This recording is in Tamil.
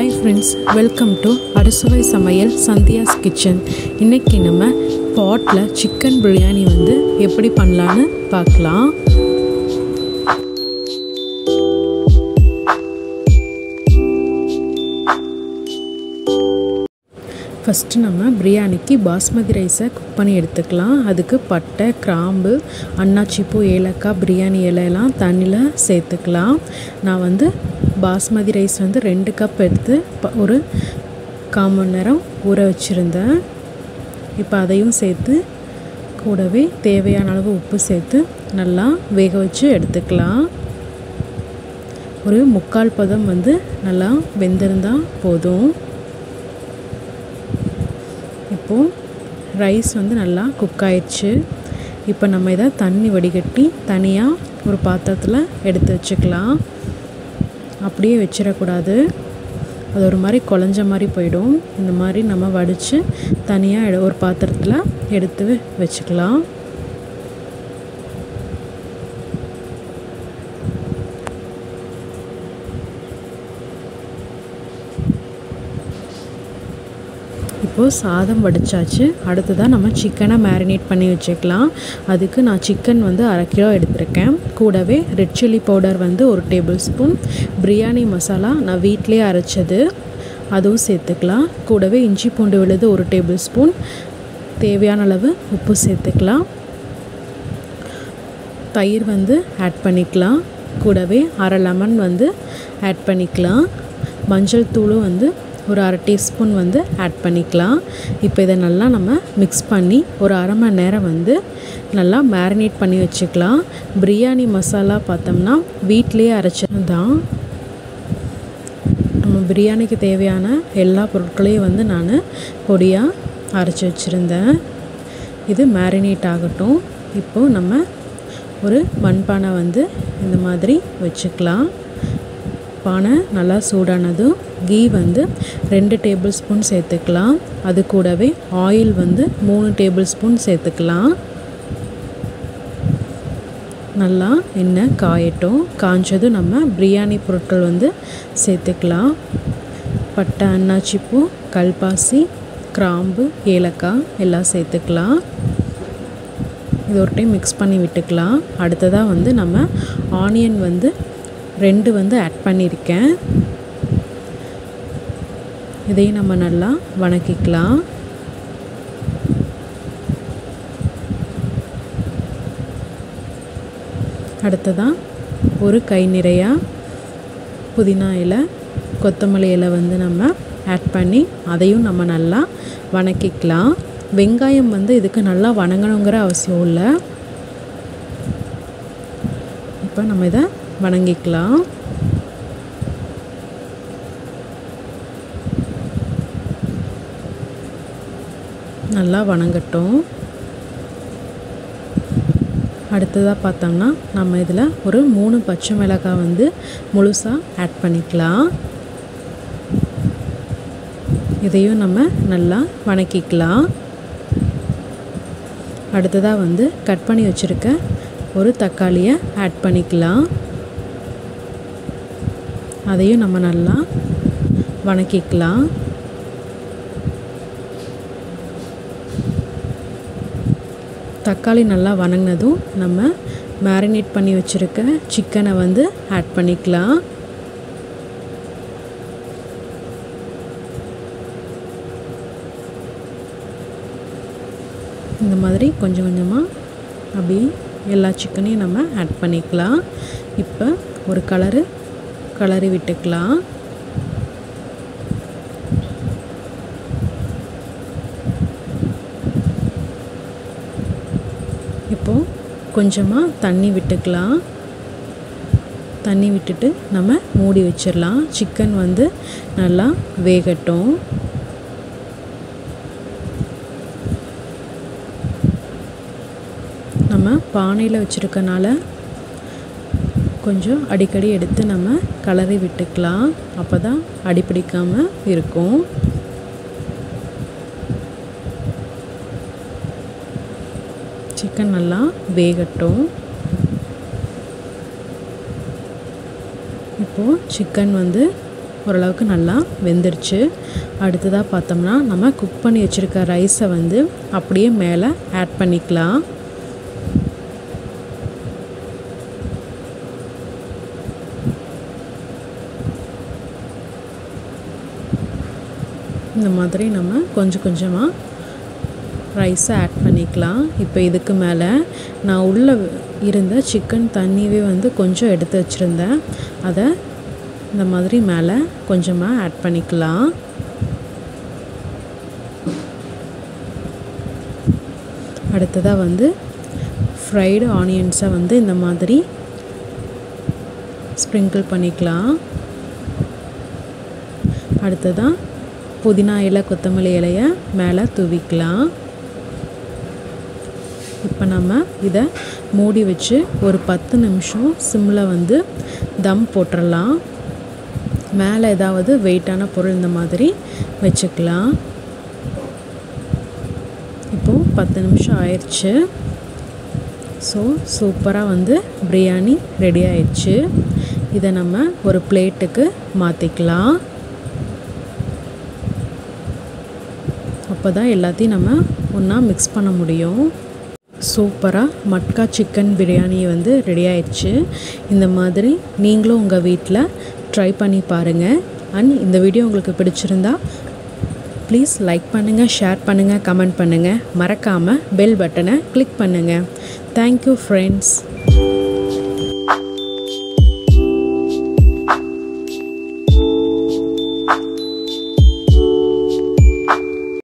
ஹாய் ஃப்ரெண்ட்ஸ் வெல்கம் டு அறுசுவை சமையல் சந்தியாஸ் கிச்சன் இன்றைக்கி நம்ம பாட்டில் சிக்கன் பிரியாணி வந்து எப்படி பண்ணலான்னு பார்க்கலாம் ஃபஸ்ட்டு நம்ம பிரியாணிக்கு பாஸ்மதி ரைஸை குக் பண்ணி எடுத்துக்கலாம் அதுக்கு பட்டை கிராம்பு அன்னாச்சிப்பூ ஏலக்காய் பிரியாணி இலையெல்லாம் தண்ணியில் சேர்த்துக்கலாம் நான் வந்து பாஸ்மதி ரைஸ் வந்து ரெண்டு கப் எடுத்து ப- ஒரு கால் மணி நேரம் ஊற வச்சுருந்தேன் இப்போ அதையும் சேர்த்து கூடவே தேவையான அளவு உப்பு சேர்த்து நல்லா வேக வச்சு எடுத்துக்கலாம் ஒரு முக்கால் பதம் வந்து நல்லா வெந்திருந்தால் போதும் இப்போது ரைஸ் வந்து நல்லா குக் ஆயிடுச்சு இப்போ நம்ம இதை தண்ணி வடிகட்டி தனியாக ஒரு பாத்திரத்தில் எடுத்து வச்சுக்கலாம் அப்படியே வச்சிடக்கூடாது அது ஒரு மாதிரி குழஞ்ச மாதிரி போயிடும் இந்த மாதிரி நம்ம வடித்து தனியாக ஒரு பாத்திரத்தில் எடுத்து வச்சுக்கலாம் இப்போது சாதம் வடித்தாச்சு அடுத்ததாக நம்ம சிக்கனை மேரினேட் பண்ணி வச்சுக்கலாம் அதுக்கு நான் சிக்கன் வந்து அரை கிலோ எடுத்திருக்கேன் கூடவே ரெட் சில்லி பவுடர் வந்து ஒரு டேபிள் ஸ்பூன் பிரியாணி மசாலா நான் வீட்டிலே அரைச்சது அதுவும் சேர்த்துக்கலாம் கூடவே இஞ்சி பூண்டு விழுது ஒரு டேபிள் ஸ்பூன் தேவையான அளவு உப்பு சேர்த்துக்கலாம் தயிர் வந்து ஆட் பண்ணிக்கலாம் கூடவே அரை லெமன் வந்து ஆட் பண்ணிக்கலாம் மஞ்சள் தூளும் வந்து ஒரு அரை டீஸ்பூன் வந்து ஆட் பண்ணிக்கலாம் இப்போ இதை நல்லா நம்ம மிக்ஸ் பண்ணி ஒரு அரை மணி நேரம் வந்து நல்லா மேரினேட் பண்ணி வச்சுக்கலாம் பிரியாணி மசாலா பார்த்தோம்னா வீட்டிலேயே அரைச்சது தான் நம்ம பிரியாணிக்கு தேவையான எல்லா பொருட்களையும் வந்து நான் பொடியாக அரைச்சி வச்சுருந்தேன் இது மேரினேட் ஆகட்டும் இப்போது நம்ம ஒரு மண்பானை வந்து இந்த மாதிரி வச்சுக்கலாம் பானை நல்லா சூடானதும் கீ வந்து ரெண்டு டேபிள் ஸ்பூன் சேர்த்துக்கலாம் அது கூடவே ஆயில் வந்து மூணு டேபிள் ஸ்பூன் சேர்த்துக்கலாம் நல்லா எண்ணெய் காயட்டும் காஞ்சதும் நம்ம பிரியாணி பொருட்கள் வந்து சேர்த்துக்கலாம் பட்டை அன்னாச்சிப்பூ கல்பாசி கிராம்பு ஏலக்காய் எல்லாம் சேர்த்துக்கலாம் இது ஒரு டைம் மிக்ஸ் பண்ணி விட்டுக்கலாம் அடுத்ததாக வந்து நம்ம ஆனியன் வந்து ரெண்டு வந்து ஆட் பண்ணியிருக்கேன் இதையும் நம்ம நல்லா வணக்கிக்கலாம் அடுத்ததாக ஒரு கை நிறையா புதினா இலை கொத்தமல்லி இலை வந்து நம்ம ஆட் பண்ணி அதையும் நம்ம நல்லா வணக்கிக்கலாம் வெங்காயம் வந்து இதுக்கு நல்லா வணங்கணுங்கிற அவசியம் இல்லை இப்போ நம்ம இதை வணங்கிக்கலாம் நல்லா வணங்கட்டும் அடுத்ததாக பார்த்தோம்னா நம்ம இதில் ஒரு மூணு பச்சை மிளகாய் வந்து முழுசாக ஆட் பண்ணிக்கலாம் இதையும் நம்ம நல்லா வணக்கிக்கலாம் அடுத்ததாக வந்து கட் பண்ணி வச்சுருக்க ஒரு தக்காளியை ஆட் பண்ணிக்கலாம் அதையும் நம்ம நல்லா வணக்கிக்கலாம் தக்காளி நல்லா வணங்கினதும் நம்ம மேரினேட் பண்ணி வச்சுருக்க சிக்கனை வந்து ஆட் பண்ணிக்கலாம் இந்த மாதிரி கொஞ்சம் கொஞ்சமாக அப்படி எல்லா சிக்கனையும் நம்ம ஆட் பண்ணிக்கலாம் இப்போ ஒரு கலரு கலரி விட்டுக்கலாம் இப்போது கொஞ்சமாக தண்ணி விட்டுக்கலாம் தண்ணி விட்டுட்டு நம்ம மூடி வச்சிடலாம் சிக்கன் வந்து நல்லா வேகட்டும் நம்ம பானையில் வச்சுருக்கனால கொஞ்சம் அடிக்கடி எடுத்து நம்ம கலரி விட்டுக்கலாம் அப்போ தான் அடிப்பிடிக்காமல் இருக்கும் சிக்கன் நல்லா வேகட்டும் இப்போது சிக்கன் வந்து ஓரளவுக்கு நல்லா வெந்துருச்சு அடுத்ததாக பார்த்தோம்னா நம்ம குக் பண்ணி வச்சுருக்க ரைஸை வந்து அப்படியே மேலே ஆட் பண்ணிக்கலாம் இந்த மாதிரி நம்ம கொஞ்சம் கொஞ்சமாக ரைஸை ஆட் பண்ணிக்கலாம் இப்போ இதுக்கு மேலே நான் உள்ளே இருந்த சிக்கன் தண்ணியவே வந்து கொஞ்சம் எடுத்து வச்சுருந்தேன் அதை இந்த மாதிரி மேலே கொஞ்சமாக ஆட் பண்ணிக்கலாம் அடுத்ததாக வந்து ஃப்ரைடு ஆனியன்ஸை வந்து இந்த மாதிரி ஸ்ப்ரிங்கிள் பண்ணிக்கலாம் அடுத்ததாக புதினா இலை கொத்தமல்லி இலையை மேலே தூவிக்கலாம் இப்போ நம்ம இதை மூடி வச்சு ஒரு பத்து நிமிஷம் சிம்மில் வந்து தம் போட்டுடலாம் மேலே ஏதாவது வெயிட்டான பொருள் இந்த மாதிரி வச்சுக்கலாம் இப்போது பத்து நிமிஷம் ஆயிடுச்சு ஸோ சூப்பராக வந்து பிரியாணி ரெடி ஆயிடுச்சு இதை நம்ம ஒரு பிளேட்டுக்கு மாற்றிக்கலாம் அப்போ தான் எல்லாத்தையும் நம்ம ஒன்றா மிக்ஸ் பண்ண முடியும் சூப்பராக மட்கா சிக்கன் பிரியாணி வந்து ரெடி ஆயிடுச்சு இந்த மாதிரி நீங்களும் உங்கள் வீட்டில் ட்ரை பண்ணி பாருங்கள் அண்ட் இந்த வீடியோ உங்களுக்கு பிடிச்சிருந்தா ப்ளீஸ் லைக் பண்ணுங்கள் ஷேர் பண்ணுங்கள் கமெண்ட் பண்ணுங்கள் மறக்காமல் பெல் பட்டனை கிளிக் பண்ணுங்கள் தேங்க்யூ ஃப்ரெண்ட்ஸ்